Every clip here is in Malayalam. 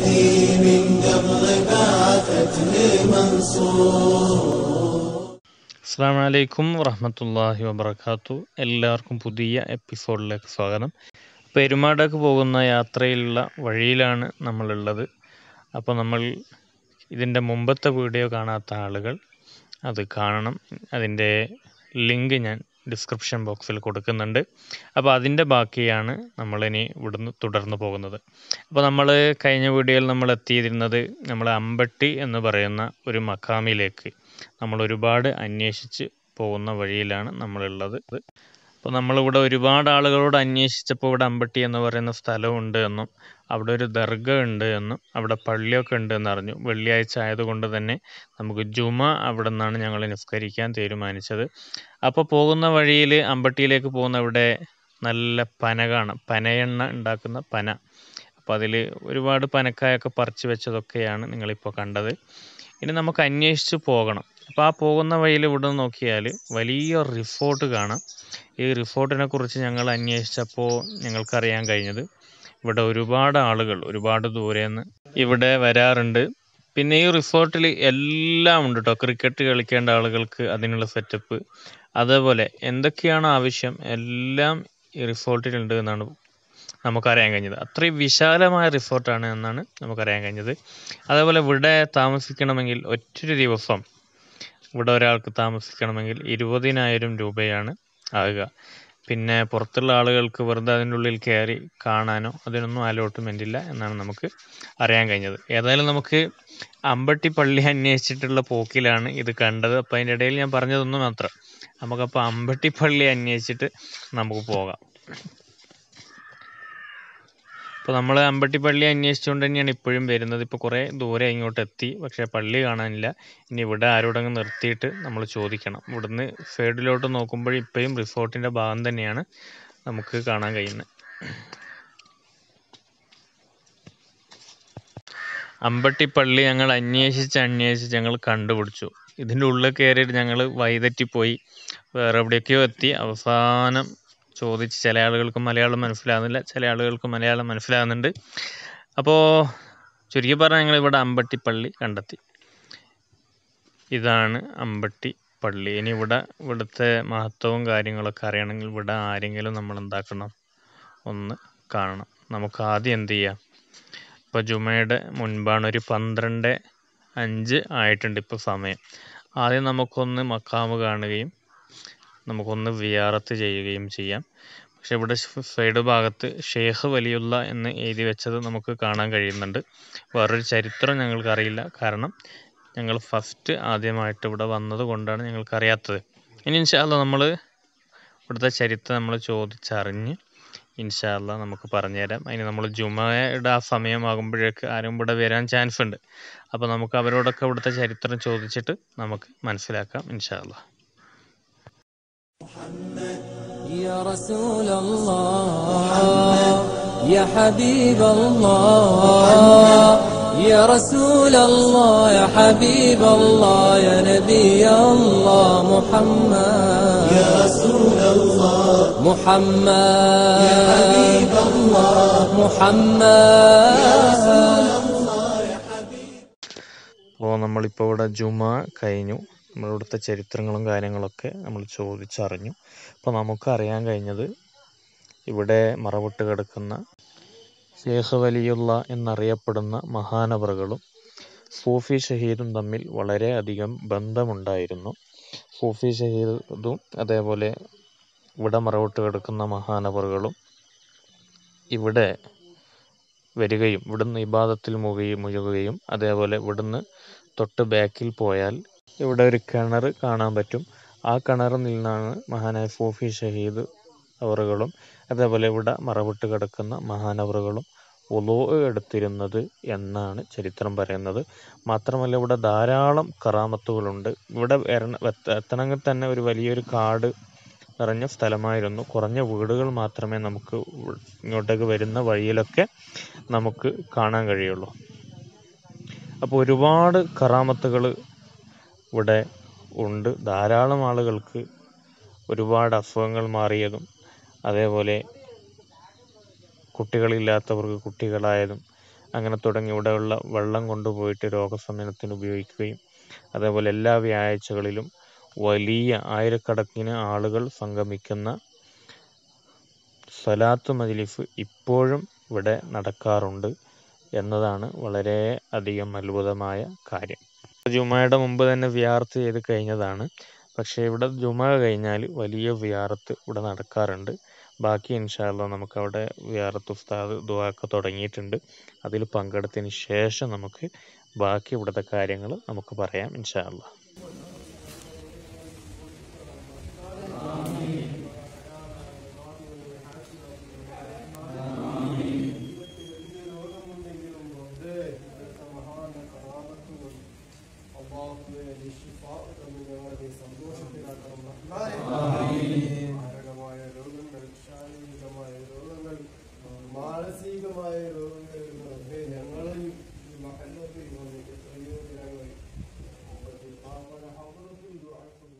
الذي من قبل بعثت لمنصور അസ്സാം വലൈക്കും വറഹമത്തല്ലാഹി വബർക്കാത്തു എല്ലാവർക്കും പുതിയ എപ്പിസോഡിലേക്ക് സ്വാഗതം പെരുമാടക്ക് പോകുന്ന യാത്രയിലുള്ള വഴിയിലാണ് നമ്മളുള്ളത് അപ്പോൾ നമ്മൾ ഇതിൻ്റെ മുമ്പത്തെ വീഡിയോ കാണാത്ത ആളുകൾ അത് കാണണം അതിൻ്റെ ലിങ്ക് ഞാൻ ഡിസ്ക്രിപ്ഷൻ ബോക്സിൽ കൊടുക്കുന്നുണ്ട് അപ്പോൾ അതിൻ്റെ ബാക്കിയാണ് നമ്മളിനി ഇവിടുന്ന് തുടർന്ന് പോകുന്നത് അപ്പോൾ നമ്മൾ കഴിഞ്ഞ വീഡിയോയിൽ നമ്മൾ എത്തിയിരുന്നത് നമ്മൾ അമ്പട്ടി എന്ന് പറയുന്ന ഒരു മക്കാമിലേക്ക് നമ്മൾ ഒരുപാട് അന്വേഷിച്ച് പോകുന്ന വഴിയിലാണ് നമ്മളുള്ളത് അപ്പോൾ നമ്മളിവിടെ ഒരുപാട് ആളുകളോട് അന്വേഷിച്ചപ്പോൾ ഇവിടെ അമ്പട്ടി എന്ന് പറയുന്ന സ്ഥലമുണ്ട് എന്നും അവിടെ ഒരു ദർഗ ഉണ്ട് എന്നും അവിടെ പള്ളിയൊക്കെ ഉണ്ട് എന്നറിഞ്ഞു വെള്ളിയാഴ്ച ആയതുകൊണ്ട് തന്നെ നമുക്ക് ജുമ അവിടെ നിന്നാണ് ഞങ്ങൾ നിസ്കരിക്കാൻ തീരുമാനിച്ചത് അപ്പോൾ പോകുന്ന വഴിയിൽ അമ്പട്ടിയിലേക്ക് പോകുന്ന ഇവിടെ നല്ല പന കാണാം പനയെണ്ണ ഉണ്ടാക്കുന്ന പന അപ്പോൾ അതിൽ ഒരുപാട് പനക്കായൊക്കെ പറിച്ചു വെച്ചതൊക്കെയാണ് നിങ്ങളിപ്പോൾ കണ്ടത് ഇനി നമുക്ക് അന്വേഷിച്ച് പോകണം അപ്പോൾ ആ പോകുന്ന വഴിയിൽ ഇവിടെ നിന്ന് നോക്കിയാൽ വലിയ റിസോർട്ട് കാണാം ഈ റിസോർട്ടിനെ കുറിച്ച് ഞങ്ങൾ അന്വേഷിച്ചപ്പോൾ ഞങ്ങൾക്കറിയാൻ കഴിഞ്ഞത് ഇവിടെ ഒരുപാട് ആളുകൾ ഒരുപാട് ദൂരെ നിന്ന് ഇവിടെ വരാറുണ്ട് പിന്നെ ഈ റിസോർട്ടിൽ എല്ലാം ഉണ്ട് കേട്ടോ ക്രിക്കറ്റ് കളിക്കേണ്ട ആളുകൾക്ക് അതിനുള്ള സെറ്റപ്പ് അതേപോലെ എന്തൊക്കെയാണ് ആവശ്യം എല്ലാം ഈ റിസോർട്ടിലുണ്ട് എന്നാണ് നമുക്കറിയാൻ കഴിഞ്ഞത് അത്രയും വിശാലമായ റിസോർട്ടാണ് എന്നാണ് നമുക്കറിയാൻ കഴിഞ്ഞത് അതേപോലെ ഇവിടെ താമസിക്കണമെങ്കിൽ ഒറ്റൊരു ദിവസം ഇവിടെ ഒരാൾക്ക് താമസിക്കണമെങ്കിൽ ഇരുപതിനായിരം രൂപയാണ് ആകുക പിന്നെ പുറത്തുള്ള ആളുകൾക്ക് വെറുതെ അതിൻ്റെ ഉള്ളിൽ കയറി കാണാനോ അതിനൊന്നും അലോട്ട്മെൻ്റ് ഇല്ല എന്നാണ് നമുക്ക് അറിയാൻ കഴിഞ്ഞത് ഏതായാലും നമുക്ക് അമ്പട്ടി പള്ളി അന്വേഷിച്ചിട്ടുള്ള പോക്കിലാണ് ഇത് കണ്ടത് അപ്പോൾ അതിൻ്റെ ഇടയിൽ ഞാൻ പറഞ്ഞതൊന്നും മാത്രം നമുക്കപ്പോൾ അമ്പട്ടി പള്ളി അന്വേഷിച്ചിട്ട് നമുക്ക് പോകാം അപ്പോൾ നമ്മൾ അമ്പട്ടിപ്പള്ളി അന്വേഷിച്ചുകൊണ്ട് തന്നെയാണ് ഇപ്പോഴും വരുന്നത് ഇപ്പോൾ കുറേ ദൂരെ ഇങ്ങോട്ട് എത്തി പക്ഷേ പള്ളി കാണാനില്ല ഇനി ഇവിടെ ആരോടെങ്കിലും നിർത്തിയിട്ട് നമ്മൾ ചോദിക്കണം ഇവിടുന്ന് സൈഡിലോട്ട് നോക്കുമ്പോൾ ഇപ്പോഴും റിസോർട്ടിൻ്റെ ഭാഗം തന്നെയാണ് നമുക്ക് കാണാൻ കഴിയുന്നത് അമ്പട്ടിപ്പള്ളി ഞങ്ങൾ അന്വേഷിച്ച് അന്വേഷിച്ച് ഞങ്ങൾ കണ്ടുപിടിച്ചു ഇതിൻ്റെ ഉള്ളിൽ കയറിയിട്ട് ഞങ്ങൾ വഴിതെറ്റിപ്പോയി വേറെ എവിടെയൊക്കെയോ എത്തി അവസാനം ചോദിച്ച് ചില ആളുകൾക്ക് മലയാളം മനസ്സിലാകുന്നില്ല ചില ആളുകൾക്ക് മലയാളം മനസ്സിലാകുന്നുണ്ട് അപ്പോൾ ചുരുക്കി പറഞ്ഞാൽ ഞങ്ങൾ ഇവിടെ അമ്പട്ടിപ്പള്ളി കണ്ടെത്തി ഇതാണ് അമ്പട്ടി പള്ളി ഇനി ഇവിടെ ഇവിടുത്തെ മഹത്വവും കാര്യങ്ങളൊക്കെ അറിയണമെങ്കിൽ ഇവിടെ ആരെങ്കിലും നമ്മൾ എന്താക്കണം ഒന്ന് കാണണം നമുക്ക് ആദ്യം എന്ത് ചെയ്യാം ഇപ്പോൾ ജുമയുടെ മുൻപാണ് ഒരു പന്ത്രണ്ട് അഞ്ച് ആയിട്ടുണ്ട് ഇപ്പോൾ സമയം ആദ്യം നമുക്കൊന്ന് മക്കാമ് കാണുകയും നമുക്കൊന്ന് വിയാറത്ത് ചെയ്യുകയും ചെയ്യാം പക്ഷെ ഇവിടെ സൈഡ് ഭാഗത്ത് ഷേഖ് വലിയുള്ള എന്ന് എഴുതി വെച്ചത് നമുക്ക് കാണാൻ കഴിയുന്നുണ്ട് വേറൊരു ചരിത്രം ഞങ്ങൾക്കറിയില്ല കാരണം ഞങ്ങൾ ഫസ്റ്റ് ആദ്യമായിട്ട് ഇവിടെ വന്നത് കൊണ്ടാണ് ഞങ്ങൾക്കറിയാത്തത് ഇനി ഇൻഷാല്ല നമ്മൾ ഇവിടുത്തെ ചരിത്രം നമ്മൾ ചോദിച്ചറിഞ്ഞ് ഇൻഷാല്ല നമുക്ക് പറഞ്ഞുതരാം അതിന് നമ്മൾ ജുമയുടെ ആ സമയമാകുമ്പോഴേക്ക് ആരും ഇവിടെ വരാൻ ചാൻസ് ഉണ്ട് അപ്പോൾ നമുക്ക് അവരോടൊക്കെ ഇവിടുത്തെ ചരിത്രം ചോദിച്ചിട്ട് നമുക്ക് മനസ്സിലാക്കാം ഇൻഷാല്ല يا رسول الله يا حبيب الله يا رسول الله يا حبيب الله يا نبي الله محمد يا رسول الله محمد يا حبيب الله محمد അപ്പോൾ നമ്മളിപ്പോൾ ഇവിടെ ജുമ കഴിഞ്ഞു നമ്മളിവിടുത്തെ ചരിത്രങ്ങളും കാര്യങ്ങളൊക്കെ നമ്മൾ ചോദിച്ചറിഞ്ഞു അപ്പോൾ നമുക്കറിയാൻ കഴിഞ്ഞത് ഇവിടെ മറവിട്ട് കിടക്കുന്ന ഷേഖ് വലിയുള്ള എന്നറിയപ്പെടുന്ന മഹാനവറുകളും സൂഫി ഷഹീദും തമ്മിൽ വളരെയധികം ബന്ധമുണ്ടായിരുന്നു സൂഫി ഷഹീദും അതേപോലെ ഇവിടെ മറവിട്ട് കിടക്കുന്ന മഹാനവറുകളും ഇവിടെ വരികയും ഇവിടുന്ന് ഇബാദത്തിൽ മുഴുകയും മുഴുകുകയും അതേപോലെ ഇവിടുന്ന് തൊട്ട് ബാക്കിൽ പോയാൽ ഇവിടെ ഒരു കിണർ കാണാൻ പറ്റും ആ കിണറിൽ നിന്നാണ് മഹാനായ സൂഫി ഷഹീദ് അവറുകളും അതേപോലെ ഇവിടെ മറവിട്ട് കിടക്കുന്ന മഹാനവറുകളും ഒലോ എടുത്തിരുന്നത് എന്നാണ് ചരിത്രം പറയുന്നത് മാത്രമല്ല ഇവിടെ ധാരാളം കറാമത്തുകളുണ്ട് ഇവിടെ വരണ എത്ത- എത്തണമെങ്കിൽ തന്നെ ഒരു വലിയൊരു കാട് നിറഞ്ഞ സ്ഥലമായിരുന്നു കുറഞ്ഞ വീടുകൾ മാത്രമേ നമുക്ക് ഇവ് ഇങ്ങോട്ടേക്ക് വരുന്ന വഴിയിലൊക്കെ നമുക്ക് കാണാൻ കഴിയുള്ളൂ അപ്പോൾ ഒരുപാട് കറാമത്തുകൾ ഇവിടെ ഉണ്ട് ധാരാളം ആളുകൾക്ക് ഒരുപാട് അസുഖങ്ങൾ മാറിയതും അതേപോലെ കുട്ടികളില്ലാത്തവർക്ക് കുട്ടികളായതും അങ്ങനെ തുടങ്ങി ഇവിടെയുള്ള വെള്ളം കൊണ്ടുപോയിട്ട് രോഗശമനത്തിന് ഉപയോഗിക്കുകയും അതേപോലെ എല്ലാ വ്യാഴാഴ്ചകളിലും വലിയ ആയിരക്കണക്കിന് ആളുകൾ സംഗമിക്കുന്ന സ്വലാത്ത് മജ്ലിസ് ഇപ്പോഴും ഇവിടെ നടക്കാറുണ്ട് എന്നതാണ് വളരെ അധികം അത്ഭുതമായ കാര്യം ജുമയുടെ മുമ്പ് തന്നെ വിയാർത്ത് ചെയ്ത് കഴിഞ്ഞതാണ് പക്ഷേ ഇവിടെ ജുമ കഴിഞ്ഞാൽ വലിയ വിയാറത്ത് ഇവിടെ നടക്കാറുണ്ട് ബാക്കി ഇൻഷാല്ല നമുക്കവിടെ വിയാറത്ത് ഉസ്താദ് ദുആക്കെ തുടങ്ങിയിട്ടുണ്ട് അതിൽ പങ്കെടുത്തതിന് ശേഷം നമുക്ക് ബാക്കി ഇവിടുത്തെ കാര്യങ്ങൾ നമുക്ക് പറയാം ഇൻഷാല്ല മാരകമായ രോഗങ്ങൾ ശാരീരികമായ രോഗങ്ങൾ മാനസികമായ രോഗങ്ങൾ റബ്ബേ, ഞങ്ങളെ ഈ മഹല്ലത്തിൽ വന്ന് എത്രയോ ദിനങ്ങൾ പാപ്പന ഹൗറത്തിൽ ദുആക്കുന്നു.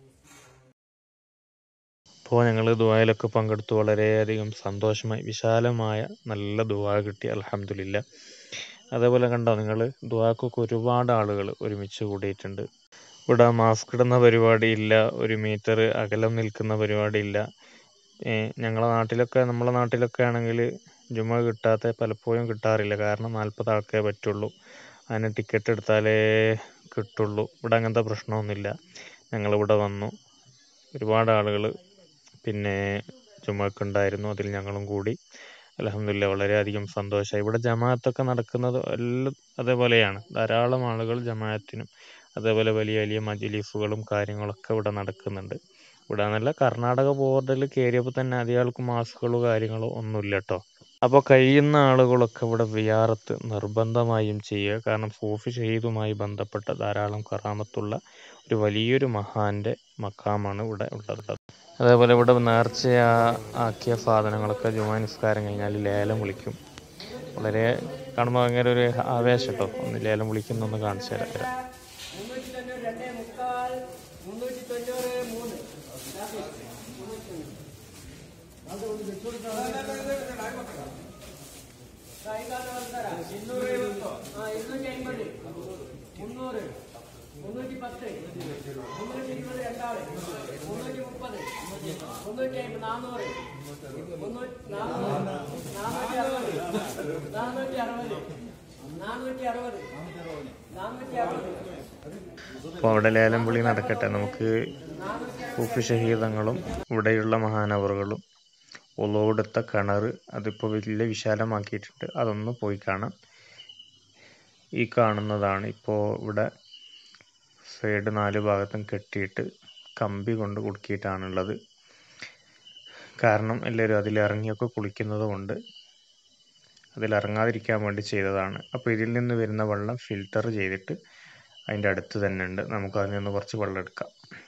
അപ്പോൾ ഞങ്ങൾ ദുബായിലൊക്കെ പങ്കെടുത്തു വളരെയധികം സന്തോഷമായി വിശാലമായ നല്ല ദുബാ കിട്ടി അലഹമില്ല അതേപോലെ കണ്ടോ നിങ്ങൾ ദുബാക്കൊക്കെ ഒരുപാട് ആളുകൾ ഒരുമിച്ച് കൂടിയിട്ടുണ്ട് ഇവിടെ മാസ്ക് ഇടുന്ന പരിപാടിയില്ല ഒരു മീറ്റർ അകലം നിൽക്കുന്ന പരിപാടിയില്ല ഏ, ഞങ്ങളെ നാട്ടിലൊക്കെ നമ്മളെ നാട്ടിലൊക്കെ ആണെങ്കിൽ ജുമ കിട്ടാത്ത പലപ്പോഴും കിട്ടാറില്ല കാരണം നാൽപ്പത് ആൾക്കേ പറ്റുള്ളൂ അതിന് ടിക്കറ്റ് എടുത്താലേ കിട്ടുള്ളൂ ഇവിടെ അങ്ങനത്തെ പ്രശ്നമൊന്നുമില്ല ഞങ്ങളിവിടെ വന്നു ഒരുപാട് ആളുകൾ പിന്നെ ചുമക്കുണ്ടായിരുന്നു അതിൽ ഞങ്ങളും കൂടി അലഹമില്ല വളരെയധികം സന്തോഷമായി ഇവിടെ ജമാഅത്തൊക്കെ നടക്കുന്നത് എല്ലാം അതേപോലെയാണ് ധാരാളം ആളുകൾ ജമാഅത്തിനും അതേപോലെ വലിയ വലിയ മജിലിസുകളും കാര്യങ്ങളൊക്കെ ഇവിടെ നടക്കുന്നുണ്ട് ഇവിടെ എന്നല്ല കർണാടക ബോർഡറിൽ കയറിയപ്പോൾ തന്നെ അധികം ആൾക്ക് മാസ്കുകളോ കാര്യങ്ങളോ ഒന്നുമില്ല കേട്ടോ അപ്പോൾ കഴിയുന്ന ആളുകളൊക്കെ ഇവിടെ വിയാറത്ത് നിർബന്ധമായും ചെയ്യുക കാരണം സൂഫി ഷഹീദുമായി ബന്ധപ്പെട്ട ധാരാളം കറാമത്തുള്ള ഒരു വലിയൊരു മഹാന്റെ മക്കാമാണ് ഇവിടെ ഉള്ളത് അതേപോലെ ഇവിടെ നേർച്ച ആക്കിയ സാധനങ്ങളൊക്കെ ജുമാ നിസ്കാരം കഴിഞ്ഞാൽ ലേലം വിളിക്കും വളരെ കാണുമ്പോൾ ഭയങ്കര ഒരു ആവേശം കേട്ടോ ഒന്ന് ലേലം വിളിക്കുന്നൊന്ന് കാണിച്ചു തരാം മുന്നൂറ്റി തൊണ്ണൂറ് രണ്ടേ മുക്കാൽ മുന്നൂറ്റി തൊണ്ണൂറ് മൂന്ന് ഇരുന്നൂറ് ആ ഇരുന്നൂറ്റി അമ്പത് മുന്നൂറ് മുന്നൂറ്റി പത്ത് മുന്നൂറ്റി ഇരുപത് രണ്ടാള് മുന്നൂറ്റി മുപ്പത് മുന്നൂറ്റി അമ്പത് നാന്നൂറ് മുന്നൂറ്റി നാന്നൂറ് നാനൂറ്റി അറുപത് നാനൂറ്റി അറുപത് നാനൂറ്റി അറുപത് നാനൂറ്റി അറുപത് അപ്പോൾ അവിടെ ലേലം വിളി നടക്കട്ടെ നമുക്ക് സൂഫി ഷഹീദങ്ങളും ഇവിടെയുള്ള മഹാനവറുകളും ഒലോടുത്ത കിണർ അതിപ്പോൾ വലിയ വിശാലമാക്കിയിട്ടുണ്ട് അതൊന്ന് പോയി കാണാം ഈ കാണുന്നതാണ് ഇപ്പോൾ ഇവിടെ സൈഡ് നാല് ഭാഗത്തും കെട്ടിയിട്ട് കമ്പി കൊണ്ട് കുടുക്കിയിട്ടാണുള്ളത് കാരണം എല്ലാവരും അതിലിറങ്ങിയൊക്കെ കുളിക്കുന്നത് കൊണ്ട് അതിലിറങ്ങാതിരിക്കാൻ വേണ്ടി ചെയ്തതാണ് അപ്പോൾ ഇതിൽ നിന്ന് വരുന്ന വെള്ളം ഫിൽട്ടർ ചെയ്തിട്ട് അതിൻ്റെ അടുത്ത് തന്നെ ഉണ്ട് നമുക്ക് അതിൽ നിന്ന് കുറച്ച് വെള്ളം എടുക്കാം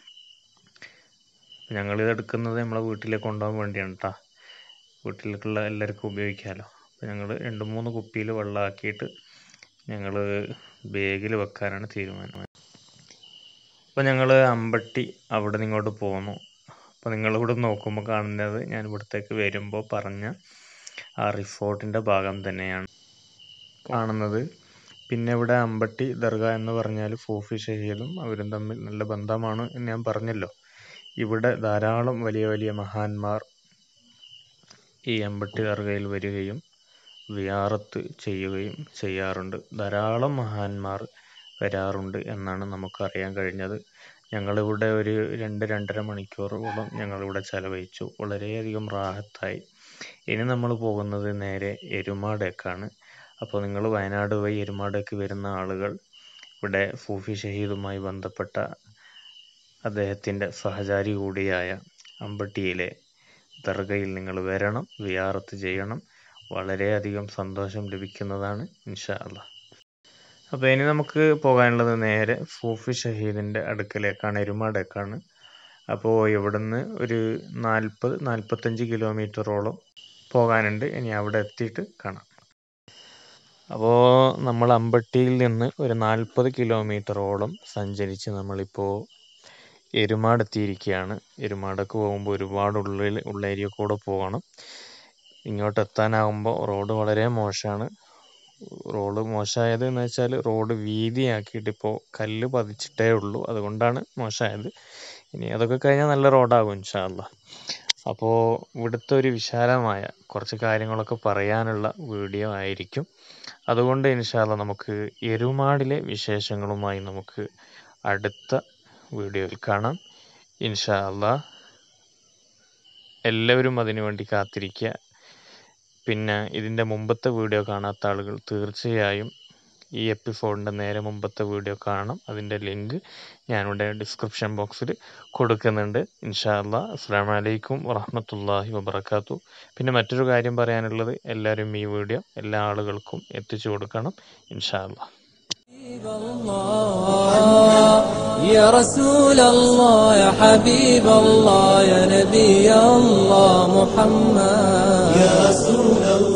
ഞങ്ങളിത് എടുക്കുന്നത് നമ്മളെ വീട്ടിലേക്ക് കൊണ്ടുപോകാൻ വേണ്ടിയാണ് കേട്ടോ വീട്ടിലേക്കുള്ള എല്ലാവർക്കും ഉപയോഗിക്കാമല്ലോ അപ്പോൾ ഞങ്ങൾ രണ്ട് മൂന്ന് കുപ്പിയിൽ വെള്ളമാക്കിയിട്ട് ഞങ്ങൾ ബാഗിൽ വെക്കാനാണ് തീരുമാനം അപ്പോൾ ഞങ്ങൾ അമ്പട്ടി അവിടെ നിന്ന് ഇങ്ങോട്ട് പോന്നു അപ്പോൾ നിങ്ങളിവിടെ നോക്കുമ്പോൾ കാണുന്നത് ഞാൻ ഇവിടത്തേക്ക് വരുമ്പോൾ പറഞ്ഞ ആ റിസോർട്ടിൻ്റെ ഭാഗം തന്നെയാണ് കാണുന്നത് പിന്നെ ഇവിടെ അമ്പട്ടി ദർഗ എന്ന് പറഞ്ഞാൽ സൂഫി ഷഹീദും അവരും തമ്മിൽ നല്ല ബന്ധമാണ് എന്ന് ഞാൻ പറഞ്ഞല്ലോ ഇവിടെ ധാരാളം വലിയ വലിയ മഹാന്മാർ ഈ അമ്പട്ടി ദർഗയിൽ വരികയും വിയാറത്ത് ചെയ്യുകയും ചെയ്യാറുണ്ട് ധാരാളം മഹാന്മാർ വരാറുണ്ട് എന്നാണ് നമുക്കറിയാൻ കഴിഞ്ഞത് ഞങ്ങളിവിടെ ഒരു രണ്ട് രണ്ടര മണിക്കൂറോളം ഞങ്ങളിവിടെ ചെലവഴിച്ചു വളരെയധികം റാഹത്തായി ഇനി നമ്മൾ പോകുന്നത് നേരെ എരുമാടേക്കാണ് അപ്പോൾ നിങ്ങൾ വയനാട് വഴി എരുമാടേക്ക് വരുന്ന ആളുകൾ ഇവിടെ സൂഫി ഷഹീദുമായി ബന്ധപ്പെട്ട അദ്ദേഹത്തിൻ്റെ സഹചാരി കൂടിയായ അമ്പട്ടിയിലെ ദർഗയിൽ നിങ്ങൾ വരണം വിയാറത്ത് ചെയ്യണം വളരെയധികം സന്തോഷം ലഭിക്കുന്നതാണ് ഇൻഷാ അള്ളാ അപ്പോൾ ഇനി നമുക്ക് പോകാനുള്ളത് നേരെ സൂഫി ഷഹീദിൻ്റെ അടുക്കലേക്കാണ് എരുമാടേക്കാണ് അപ്പോൾ ഇവിടുന്ന് ഒരു നാൽപ്പത് നാൽപ്പത്തഞ്ച് കിലോമീറ്ററോളം പോകാനുണ്ട് ഇനി അവിടെ എത്തിയിട്ട് കാണാം അപ്പോൾ നമ്മൾ അമ്പട്ടിയിൽ നിന്ന് ഒരു നാൽപ്പത് കിലോമീറ്ററോളം സഞ്ചരിച്ച് നമ്മളിപ്പോൾ എരുമാട് എത്തിയിരിക്കുകയാണ് എരുമാടൊക്കെ പോകുമ്പോൾ ഒരുപാട് ഉള്ളിൽ ഉള്ള ഏരിയ കൂടെ പോകണം ഇങ്ങോട്ട് എത്താനാകുമ്പോൾ റോഡ് വളരെ മോശമാണ് റോഡ് മോശമായത് എന്ന് വെച്ചാൽ റോഡ് വീതിയാക്കിയിട്ട് ഇപ്പോൾ കല്ല് പതിച്ചിട്ടേ ഉള്ളൂ അതുകൊണ്ടാണ് മോശമായത് ഇനി അതൊക്കെ കഴിഞ്ഞാൽ നല്ല റോഡാകും ഇൻഷാല്ല അപ്പോൾ ഇവിടുത്തെ ഒരു വിശാലമായ കുറച്ച് കാര്യങ്ങളൊക്കെ പറയാനുള്ള വീഡിയോ ആയിരിക്കും അതുകൊണ്ട് ഇൻഷാല്ല നമുക്ക് എരുമാടിലെ വിശേഷങ്ങളുമായി നമുക്ക് അടുത്ത വീഡിയോയിൽ കാണാം ഇൻഷാ അല്ലാ എല്ലാവരും അതിനു വേണ്ടി കാത്തിരിക്കുക പിന്നെ ഇതിൻ്റെ മുമ്പത്തെ വീഡിയോ കാണാത്ത ആളുകൾ തീർച്ചയായും ഈ എപ്പിസോഡിൻ്റെ നേരെ മുമ്പത്തെ വീഡിയോ കാണണം അതിൻ്റെ ലിങ്ക് ഞാനിവിടെ ഡിസ്ക്രിപ്ഷൻ ബോക്സിൽ കൊടുക്കുന്നുണ്ട് ഇൻഷാ അല്ലാ അസ്സാം വലൈക്കും വറഹമത്തല്ലാഹി വബർക്കാത്തു പിന്നെ മറ്റൊരു കാര്യം പറയാനുള്ളത് എല്ലാവരും ഈ വീഡിയോ എല്ലാ ആളുകൾക്കും എത്തിച്ചു കൊടുക്കണം ഇൻഷാ അല്ലാ حبيب الله يا رسول الله يا حبيب الله يا نبي الله محمد يا رسول الله